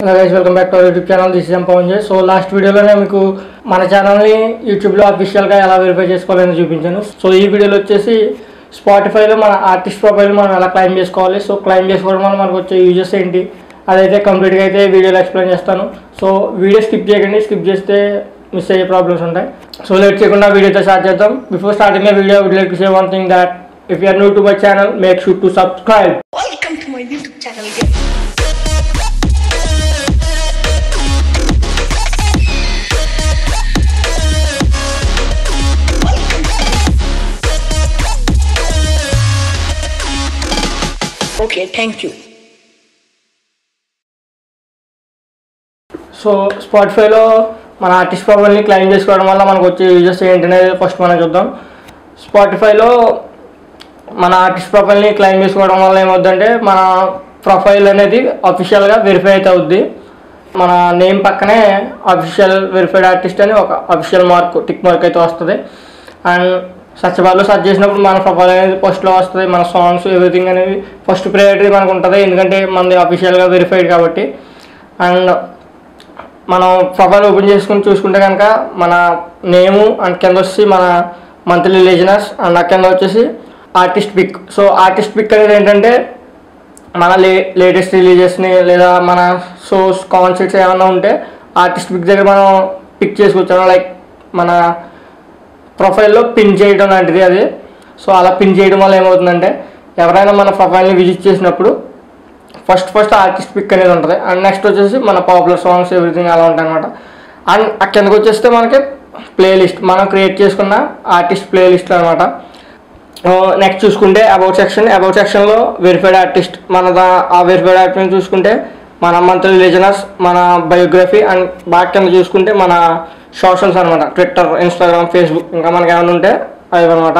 Hello guys welcome back to our YouTube channel this is Pavan Jay so last వీడియోలోనే మీకు మన ఛానల్ని యూట్యూబ్లో అఫీషియల్గా ఎలా వెరిఫై చేసుకోవాలని చూపించాను సో ఈ వీడియోలో వచ్చేసి స్పాటిఫైలో మన ఆర్టిస్ట్ ప్రొఫైల్ మనం ఎలా క్లైమ్ చేసుకోవాలి సో క్లైమ్ చేసుకోవడం వల్ల మనకు వచ్చే యూజెస్ ఏంటి అదైతే కంప్లీట్గా అయితే వీడియోలో ఎక్స్ప్లెయిన్ చేస్తాను సో వీడియో స్కిప్ చేయకండి స్కిప్ చేస్తే మిస్ అయ్యే ప్రాబ్లమ్స్ ఉంటాయి సో లేట్ చేయకుండా వీడియోతో స్టార్ట్ చేద్దాం before starting video would like to say one thing that if you are new to my channel make sure to subscribe Welcome to my YouTube channel again. Okay, thank you. So స్పాటిఫైలో మన artist ప్రొఫైల్ని claim చేసుకోవడం వల్ల మనకు వచ్చే uses ఏంటనేది first మనం చూద్దాం స్పాటిఫైలో మన ఆర్టిస్ట్ ప్రొఫైల్ని క్లెయిమ్ చేసుకోవడం వల్ల ఏమవుద్దంటే మన ప్రొఫైల్ అనేది అఫీషియల్గా వెరిఫై అయితే అవుద్ది మన నేమ్ పక్కనే అఫీషియల్ వెరిఫైడ్ ఆర్టిస్ట్ అని ఒక అఫీషియల్ మార్క్ టిక్ మార్క్ అయితే వస్తుంది అండ్ సర్చ్ బార్లో సెర్చ్ చేసినప్పుడు మన ప్రొఫైల్ అనేది ఫస్ట్లో వస్తుంది మన సాంగ్స్ ఎవ్రీథింగ్ అనేది ఫస్ట్ ప్రయారిటీ మనకు ఉంటుంది ఎందుకంటే మనది అఫీషియల్గా వెరిఫైడ్ కాబట్టి అండ్ మనం ప్రొఫైల్ ఓపెన్ చేసుకుని చూసుకుంటే కనుక మన నేము అండ్ కింద వచ్చి మన మంత్లీ లిజనర్స్ అండ్ ఆ కింద వచ్చేసి artist pic so artist pic అనేది ఏంటంటే మన లే లేటెస్ట్ రిలీజెస్ని లేదా మన షోస్ కాన్సర్ట్స్ ఏమైనా ఉంటే ఆర్టిస్ట్ పిక్ దగ్గర మనం పిక్ చేసుకోవచ్చు లైక్ మన ప్రొఫైల్లో పిన్ చేయడం లాంటిది అది సో అలా పిన్ చేయడం వల్ల ఏమవుతుందంటే ఎవరైనా మన ప్రొఫైల్ని విజిట్ చేసినప్పుడు ఫస్ట్ ఫస్ట్ ఆర్టిస్ట్ పిక్ అనేది ఉంటుంది అండ్ నెక్స్ట్ వచ్చేసి మన పాపులర్ సాంగ్స్ ఎవ్రీథింగ్ అలా ఉంటాయి అనమాట అండ్ ఆ కిందకి వచ్చేస్తే మనకి ప్లేలిస్ట్ మనం క్రియేట్ చేసుకున్న ఆర్టిస్ట్ ప్లేలిస్ట్ అనమాట నెక్స్ట్ చూసుకుంటే అబౌట్ సెక్షన్ అబౌట్ సెక్షన్లో వెరిఫైడ్ ఆర్టిస్ట్ మన దా- ఆ వెరిఫైడ్ ఆర్టిస్ట్ చూసుకుంటే మన మంత్లీ లిజనర్స్ మన బయోగ్రఫీ అండ్ బాగా కింద చూసుకుంటే మన సోషల్స్ అనమాట ట్విట్టర్ ఇన్స్టాగ్రామ్ ఫేస్బుక్ ఇంకా మనకి ఏమైనా ఉంటే అవి అనమాట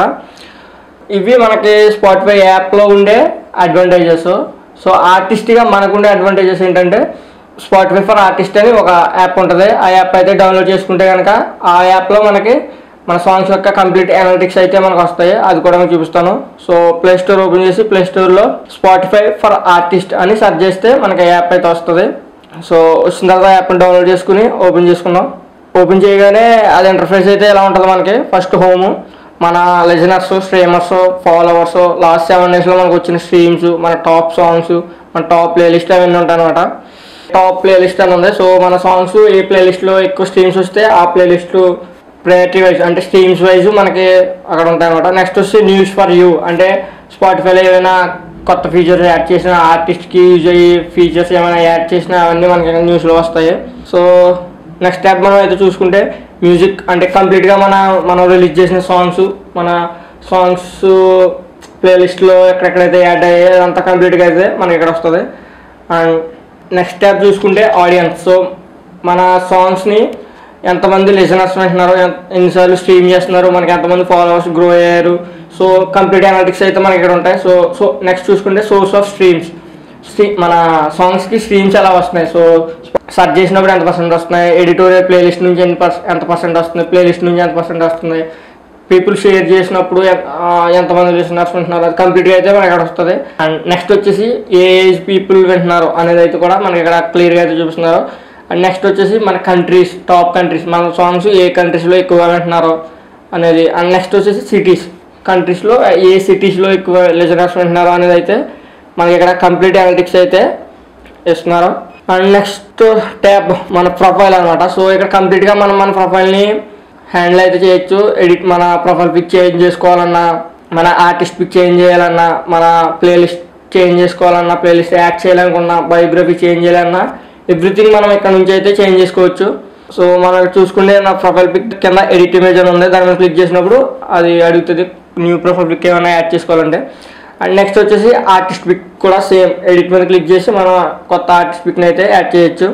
ఇవి మనకి స్పాటిఫై యాప్లో ఉండే అడ్వాంటేజెస్ సో ఆర్టిస్ట్గా మనకుండే అడ్వాంటేజెస్ ఏంటంటే స్పాటిఫై ఫర్ ఆర్టిస్ట్ అని ఒక యాప్ ఉంటుంది ఆ యాప్ అయితే డౌన్లోడ్ చేసుకుంటే కనుక ఆ యాప్లో మనకి మన సాంగ్స్ యొక్క కంప్లీట్ అనలిటిక్స్ అయితే మనకు వస్తాయి అది కూడా మీకు చూపిస్తాను సో ప్లే స్టోర్ ఓపెన్ చేసి ప్లే స్టోర్లో స్పాటిఫై ఫర్ ఆర్టిస్ట్ అని సెర్చ్ చేస్తే మనకి ఆ యాప్ అయితే వస్తుంది సో వచ్చిన తర్వాత యాప్ని డౌన్లోడ్ చేసుకుని ఓపెన్ చేసుకుందాం ఓపెన్ చేయగానే అది ఇంటర్ఫేస్ అయితే ఎలా ఉంటుంది మనకి ఫస్ట్ హోమ్ మన listeners streamers followers last seven డేస్లో మనకు వచ్చిన స్ట్రీమ్స్ మన టాప్ సాంగ్స్ మన టాప్ ప్లేలిస్ట్ అవన్నీ ఉంటాయి అనమాట టాప్ ప్లేలిస్ట్ అని ఉంది సో మన సాంగ్స్ ఏ ప్లేలిస్ట్లో ఎక్కువ స్ట్రీమ్స్ వస్తే ఆ ప్లేలిస్ట్ ప్రయారిటీ వైజ్ అంటే స్ట్రీమ్స్ వైజ్ మనకి అక్కడ ఉంటాయి అనమాట నెక్స్ట్ వచ్చి న్యూస్ ఫర్ యూ అంటే స్పాటిఫైలో ఏమైనా కొత్త ఫీచర్స్ యాడ్ చేసిన ఆర్టిస్ట్కి యూజ్ అయ్యి ఫీచర్స్ ఏమైనా యాడ్ చేసినా అవన్నీ మనకి న్యూస్లో వస్తాయి సో నెక్స్ట్ స్టెప్ మనం అయితే చూసుకుంటే మ్యూజిక్ అంటే కంప్లీట్గా మన మనం రిలీజ్ చేసిన సాంగ్స్ మన సాంగ్స్ ప్లేలిస్ట్లో ఎక్కడెక్కడైతే యాడ్ అయ్యాయి అదంతా కంప్లీట్గా అయితే మనకి ఇక్కడ వస్తుంది అండ్ నెక్స్ట్ స్టెప్ చూసుకుంటే ఆడియన్స్ సో మన సాంగ్స్ని ఎంతమంది లిజనర్స్ వింటున్నారు ఎంత- ఎన్నిసార్లు స్ట్రీమ్ చేస్తున్నారు మనకి ఎంతమంది ఫాలోవర్స్ గ్రో అయ్యారు సో కంప్లీట్ అనలిటిక్స్ అయితే మనకి ఇక్కడ ఉంటాయి సో సో నెక్స్ట్ చూసుకుంటే సోర్స్ ఆఫ్ స్ట్రీమ్స్ స్ట్రీ మన సాంగ్స్కి స్ట్రీమ్స్ ఎలా వస్తున్నాయి సో సెర్చ్ చేసినప్పుడు ఎంత పర్సెంట్ వస్తున్నాయి ఎడిటోరియల్ ప్లేలిస్ట్ నుంచి ఎంత పర్సెంట్ ఎంత పర్సెంట్ వస్తుంది ప్లేలిస్ట్ నుంచి ఎంత పర్సెంట్ వస్తుంది పీపుల్ షేర్ చేసినప్పుడు ఎ- ఆ, ఎంతమంది లిసనర్స్ వింటున్నారు అది కంప్లీట్గా అయితే మనకి ఇక్కడ వస్తుంది అండ్ నెక్స్ట్ వచ్చేసి ఏ ఏజ్ పీపుల్ వింటున్నారు అనేది అయితే కూడా మనకి ఇక్కడ క్లియర్గా అయితే చూపిస్తున్నారు అండ్ నెక్స్ట్ వచ్చేసి మన కంట్రీస్ టాప్ కంట్రీస్ మన సాంగ్స్ ఏ కంట్రీస్లో ఎక్కువగా వింటున్నారు అనేది అండ్ నెక్స్ట్ వచ్చేసి సిటీస్ కంట్రీస్లో ఏ సిటీస్లో ఎక్కువ లిజనర్స్ వింటున్నారు అనేది అయితే మనకి ఇక్కడ కంప్లీట్ అనలిటిక్స్ అయితే ఇస్తున్నారు అండ్ నెక్స్ట్ ట్యాబ్ మన ప్రొఫైల్ అనమాట సో ఇక్కడ కంప్లీట్గా మనం మన ప్రొఫైల్ని హ్యాండిల్ అయితే చేయొచ్చు ఎడిట్ మన ప్రొఫైల్ పిక్ చేంజ్ చేసుకోవాలన్నా మన ఆర్టిస్ట్ పిక్ చేంజ్ చేయాలన్నా మన ప్లేలిస్ట్ చేంజ్ చేసుకోవాలన్నా ప్లేలిస్ట్ యాడ్ చేయాలనుకున్నా బయోగ్రఫీ చేంజ్ చేయాలన్నా ఎవ్రీథింగ్ మనం ఇక్కడ నుంచి అయితే చేంజ్ చేసుకోవచ్చు సో మనం చూసుకుంటే నా ప్రొఫైల్ పిక్ కింద ఎడిట్ ఇమేజ్ అని ఉంది దాని మీద క్లిక్ చేసినప్పుడు అది అడుగుతుంది న్యూ ప్రొఫైల్ పిక్ ఏమైనా యాడ్ చేసుకోవాలంటే అండ్ నెక్స్ట్ వచ్చేసి ఆర్టిస్ట్ పిక్ కూడా సేమ్ ఎడిట్ మీద క్లిక్ చేసి మనం కొత్త ఆర్టిస్ట్ పిక్ని అయితే యాడ్ చేయొచ్చు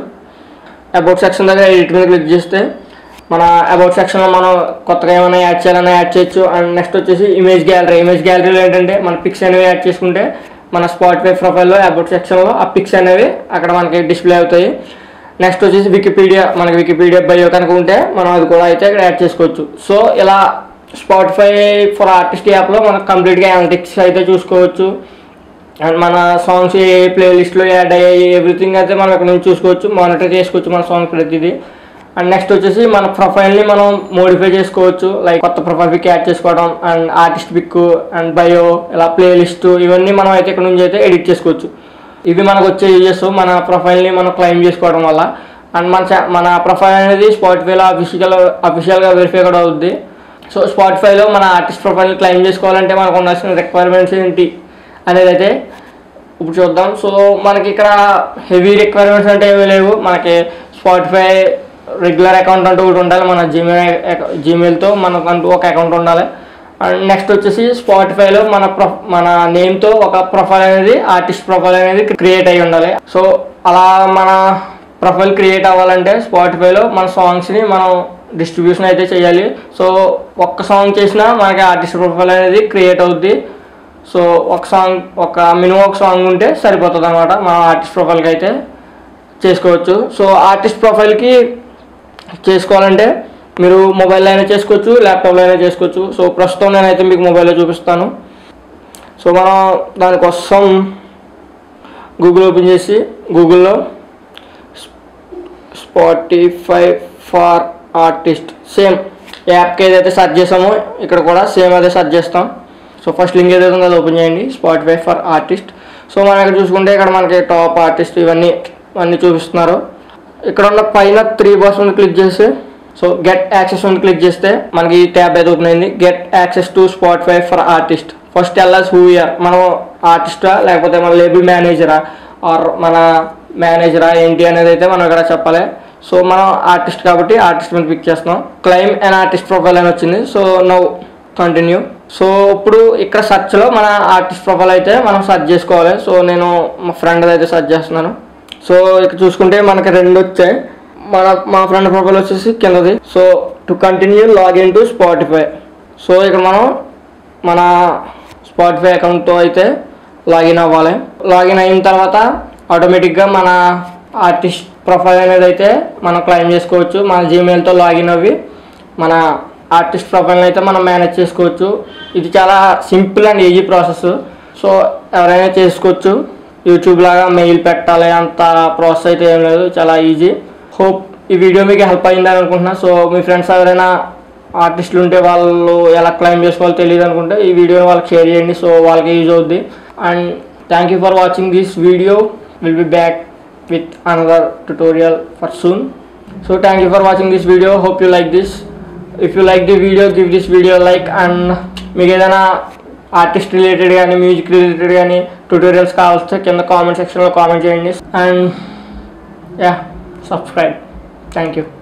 అబౌట్ సెక్షన్ దగ్గర ఎడిట్ మీద క్లిక్ చేస్తే మన అబౌట్ సెక్షన్లో మనం కొత్తగా ఏమైనా యాడ్ చేయాలన్నా యాడ్ చేయొచ్చు అండ్ నెక్స్ట్ వచ్చేసి ఇమేజ్ గ్యాలరీ ఇమేజ్ గ్యాలరీలో ఏంటంటే మన పిక్స్ అనేవి యాడ్ చేసుకుంటే మన స్పాటిఫై ప్రొఫైల్లో అబౌట్ సెక్షన్లో ఆ పిక్స్ అనేవి అక్కడ మనకి డిస్ప్లే అవుతాయి నెక్స్ట్ వచ్చేసి వికీపీడియా మనకి వికీపీడియా బయో కనుక ఉంటే మనం అది కూడా అయితే ఇక్కడ యాడ్ చేసుకోవచ్చు సో ఇలా స్పాటిఫై ఫర్ ఆర్టిస్ట్ యాప్లో మనకు కంప్లీట్గా అనలిటిక్స్ అయితే చూసుకోవచ్చు అండ్ మన సాంగ్స్ ఏ ప్లేలిస్ట్లో యాడ్ అయ్యాయి ఎవ్రీథింగ్ అయితే మనం ఇక్కడ నుంచి చూసుకోవచ్చు మానిటర్ చేసుకోవచ్చు మన సాంగ్ ప్రతిదీ అండ్ నెక్స్ట్ వచ్చేసి మన ప్రొఫైల్ని మనం మోడిఫై చేసుకోవచ్చు లైక్ కొత్త ప్రొఫైల్ పిక్ యాడ్ చేసుకోవడం and artist pic and bio ఇలా ప్లేలిస్ట్ ఇవన్నీ మనం అయితే ఇక్కడ నుంచి అయితే ఎడిట్ చేసుకోవచ్చు ఇవి మనకు వచ్చే యూజెస్ మన ప్రొఫైల్ని మనం క్లైమ్ చేసుకోవడం వల్ల అండ్ మన cha- మన ప్రొఫైల్ అనేది స్పాటిఫైలో అఫీషియల్ అఫీషియల్గా వెరిఫై కూడా అవుద్ది సో స్పాటిఫైలో మన ఆర్టిస్ట్ ప్రొఫైల్ని క్లైమ్ చేసుకోవాలంటే మనకు ఉండాల్సిన రిక్వైర్మెంట్స్ ఏంటి అనేది అయితే ఇప్పుడు చూద్దాం సో మనకి ఇక్కడ హెవీ రిక్వైర్మెంట్స్ అంటే ఏమీ లేవు మనకి స్పాటిఫై రెగ్యులర్ అకౌంట్ అంటూ ఒకటి ఉండాలి మన జీమెయిల్ జీమెయిల్తో మనకంటూ ఒక అకౌంట్ ఉండాలి అండ్ నెక్స్ట్ వచ్చేసి స్పాటిఫైలో మన ప్రొ మన నేమ్తో ఒక ప్రొఫైల్ అనేది ఆర్టిస్ట్ ప్రొఫైల్ అనేది క్రియేట్ అయి ఉండాలి సో అలా మన ప్రొఫైల్ క్రియేట్ అవ్వాలంటే స్పాటిఫైలో మన సాంగ్స్ని మనం డిస్ట్రిబ్యూషన్ అయితే చేయాలి సో ఒక్క సాంగ్ చేసినా మనకి ఆర్టిస్ట్ ప్రొఫైల్ అనేది క్రియేట్ అవుద్ది సో ఒక సాంగ్ ఒక మినిమం ఒక సాంగ్ ఉంటే సరిపోతుంది అనమాట మన ఆర్టిస్ట్ ప్రొఫైల్కి అయితే చేసుకోవచ్చు సో ఆర్టిస్ట్ ప్రొఫైల్కి చేసుకోవాలంటే మీరు మొబైల్లో అయినా చేసుకోవచ్చు ల్యాప్టాప్లో అయినా చేసుకోవచ్చు సో ప్రస్తుతం నేనైతే మీకు మొబైల్లో చూపిస్తాను సో మనం దానికోసం గూగుల్ ఓపెన్ చేసి గూగుల్లో స్పాటిఫై ఫార్ ఆర్టిస్ట్ సేమ్ యాప్కి ఏదైతే సెర్చ్ చేసామో ఇక్కడ కూడా సేమ్ అదే సెర్చ్ చేస్తాం సో ఫస్ట్ లింక్ ఏదైతే ఉందో అది ఓపెన్ చేయండి స్పాటిఫై ఫర్ ఆర్టిస్ట్ సో మనం ఇక్కడ చూసుకుంటే ఇక్కడ మనకి టాప్ ఆర్టిస్ట్ ఇవన్నీ అన్నీ చూపిస్తున్నారు ఇక్కడ ఉన్న పైన త్రీ బాక్స్ ఉంది క్లిక్ చేసి సో గెట్ యాక్సెస్ ఉంది క్లిక్ చేస్తే మనకి ఈ ట్యాబ్ అయితే ఓపెన్ అయింది get access to Spotify for artist first tell us who you're మనం ఆర్టిస్టా లేకపోతే మన లేబుల్ మేనేజరా ఆర్ మన మేనేజరా ఏంటి అనేది అయితే మనం ఇక్కడ చెప్పాలి సో మనం ఆర్టిస్ట్ కాబట్టి ఆర్టిస్ట్ మీద పిక్ చేస్తున్నాం క్లైమ్ అండ్ ఆర్టిస్ట్ ప్రొఫైల్ అని వచ్చింది సో నౌ కంటిన్యూ సో ఇప్పుడు ఇక్కడ సెర్చ్లో మన ఆర్టిస్ట్ ప్రొఫైల్ అయితే మనం సెర్చ్ చేసుకోవాలి సో నేను మా ఫ్రెండ్ అయితే సెర్చ్ చేస్తున్నాను సో ఇక్కడ చూసుకుంటే మనకి రెండు వచ్చాయి మన మా ఫ్రెండ్ ప్రొఫైల్ వచ్చేసి కిందది so to continue login to Spotify so ఇక్కడ మనం మన స్పాటిఫై అకౌంట్తో అయితే లాగిన్ అవ్వాలి లాగిన్ అయిన తర్వాత ఆటోమేటిక్గా మన ఆర్టిస్ట్ ప్రొఫైల్ అనేది అయితే మనం క్లైమ్ చేసుకోవచ్చు మన జీమెయిల్తో లాగిన్ అవ్వి మన ఆర్టిస్ట్ ప్రొఫైల్ని అయితే మనం మేనేజ్ చేసుకోవచ్చు ఇది చాలా simple and easy process so ఎవరైనా చేసుకోవచ్చు యూట్యూబ్ లాగా మెయిల్ పెట్టాలి అంత ప్రాసెస్ అయితే ఏం లేదు చాలా ఈజీ హోప్ ఈ వీడియో మీకు హెల్ప్ అయిందని అనుకుంటున్నా సో మీ ఫ్రెండ్స్ ఎవరైనా ఆర్టిస్టులు ఉంటే వాళ్ళు ఎలా క్లైమ్ చేసుకోవాలో తెలియదు అనుకుంటే ఈ వీడియో వాళ్ళకి షేర్ చేయండి సో వాళ్ళకి యూజ్ అవుద్ది and thank you for watching this video will be back with another tutorial for soon so thank you for watching this video hope you like this if you like the video give this video like and మీకు ఏదైనా artist related కానీ music related కానీ tutorials కావాల్సి కింద comment సెక్షన్లో comment చేయండి and యా subscribe thank you